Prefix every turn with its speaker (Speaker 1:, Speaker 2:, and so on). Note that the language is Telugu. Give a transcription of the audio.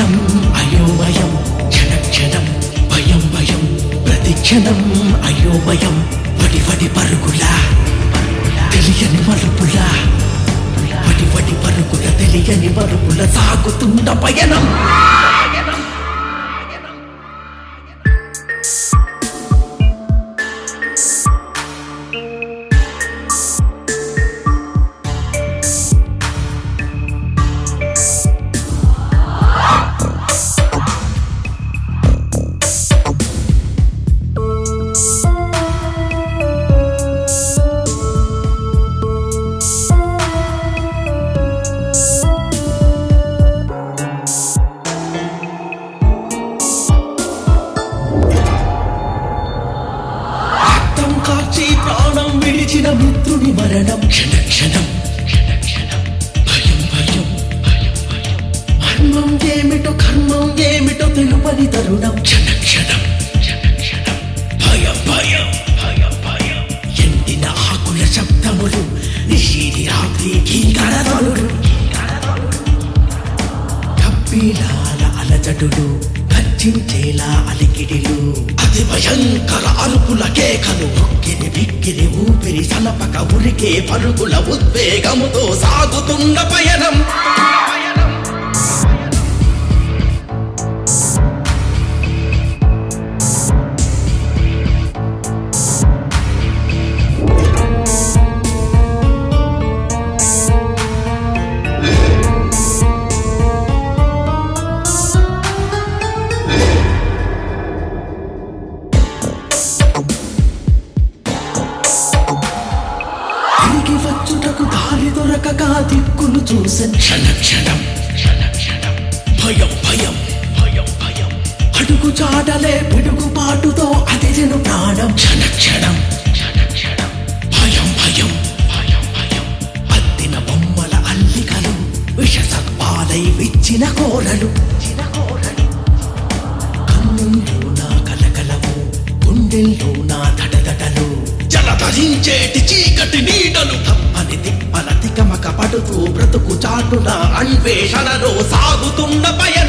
Speaker 1: క్షణం అయోమయం క్షణ క్షణం భయం భయం ప్రతి క్షణం అయోమయం వడి వడి పరుగులా తెలియని మలుపులా వడి వడి పరుగుల తెలియని మలుపుల సాగుతున్న పయనం రక్తం కార్చి ప్రాణం విడిచిన మిత్రుని మరణం క్షణ క్షణం క్షణ క్షణం భయం భయం భయం భయం మర్మం ఏమిటో కర్మం ఏమిటో తెలుపని తరుణం క్షణ క్షణం క్షణ క్షణం భయం భయం భయం భయం ఎండిన ఆకుల శబ్దములు నిశీది రాత్రి కీకరదలుడు కప్పిలాల అలజడులు గర్జించేలా అలికిడిలు అతి భయంకర అరుపుల కేకలు ఉక్కిరి బిక్కిరి ఊపిరి సలపక ఉరికే పరుగుల ఉద్వేగముతో సాగుతున్న పయనం తిరిగి వచ్చుటకు దారి దొరకక దిక్కులు చూసే క్షణ క్షణం క్షణ క్షణం భయం భయం భయం భయం అడుగు చాటలే పిడుగుపాటుతో అదిరెను ప్రాణం క్షణ క్షణం క్షణ క్షణం భయం భయం భయం భయం అద్దిన బొమ్మల అల్లికలు విష సర్పాలై విచ్చిన కోరలు చిన్న కోరలు కన్నుల్లో నా కలకలవు గుండెల్లో నా దడదడలు జలధరించేటి చీకటి నీడలు తప్పని తిప్పల తికమక పడుతూ బ్రతుకు చాటున అన్వేషణలో సాగుతున్న పయనం